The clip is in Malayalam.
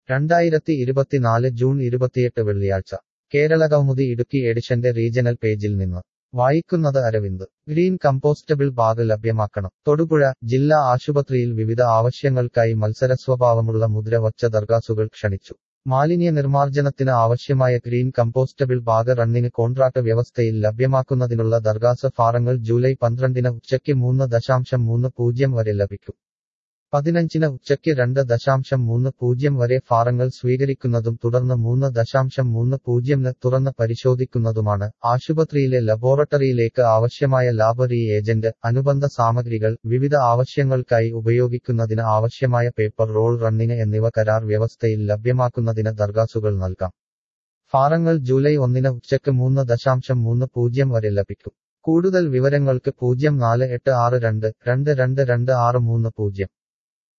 രണ്ടായിരത്തി ഇരുപത്തിനാല് ജൂൺ ഇരുപത്തിയെട്ട് വെള്ളിയാഴ്ച കേരള കൗമുദി ഇടുക്കി എഡിഷന്റെ റീജണൽ പേജിൽ നിന്ന് വായിക്കുന്നത് അരവിന്ദ് ഗ്രീൻ കമ്പോസ്റ്റബിൾ ബാഗ് ലഭ്യമാക്കണം തൊടുപുഴ ജില്ലാ ആശുപത്രിയിൽ വിവിധ ആവശ്യങ്ങൾക്കായി മത്സര സ്വഭാവമുള്ള മുദ്ര വച്ച ദർഗാസുകൾ ക്ഷണിച്ചു മാലിന്യ നിർമ്മാർജ്ജനത്തിന് ആവശ്യമായ ഗ്രീൻ കമ്പോസ്റ്റബിൾ ബാഗ് റണ്ണിന് കോൺട്രാക്ട് വ്യവസ്ഥയിൽ ലഭ്യമാക്കുന്നതിനുള്ള ദർഗാസ് ഫാറങ്ങൾ ജൂലൈ പന്ത്രണ്ടിന് ഉച്ചയ്ക്ക് മൂന്ന് ദശാംശം മൂന്ന് പൂജ്യം വരെ ലഭിക്കും പതിനഞ്ചിന് ഉച്ചയ്ക്ക് രണ്ട് ദശാംശം മൂന്ന് പൂജ്യം വരെ ഫാറങ്ങൾ സ്വീകരിക്കുന്നതും തുടർന്ന് മൂന്ന് ദശാംശം മൂന്ന് പൂജ്യംന് തുറന്ന് പരിശോധിക്കുന്നതുമാണ് ആശുപത്രിയിലെ ലബോറട്ടറിയിലേക്ക് ആവശ്യമായ ലാബ് ഏജന്റ് അനുബന്ധ സാമഗ്രികൾ വിവിധ ആവശ്യങ്ങൾക്കായി ഉപയോഗിക്കുന്നതിന് ആവശ്യമായ പേപ്പർ റോൾ റണ്ണിന് എന്നിവ കരാർ വ്യവസ്ഥയിൽ ലഭ്യമാക്കുന്നതിന് ദർഗാസുകൾ നൽകാം ഫാറങ്ങൾ ജൂലൈ ഒന്നിന് ഉച്ചയ്ക്ക് മൂന്ന് ദശാംശം മൂന്ന് പൂജ്യം വരെ ലഭിക്കും കൂടുതൽ വിവരങ്ങൾക്ക് പൂജ്യം നാല് എട്ട് ആറ് രണ്ട് രണ്ട് രണ്ട് രണ്ട് ആറ് മൂന്ന് പൂജ്യം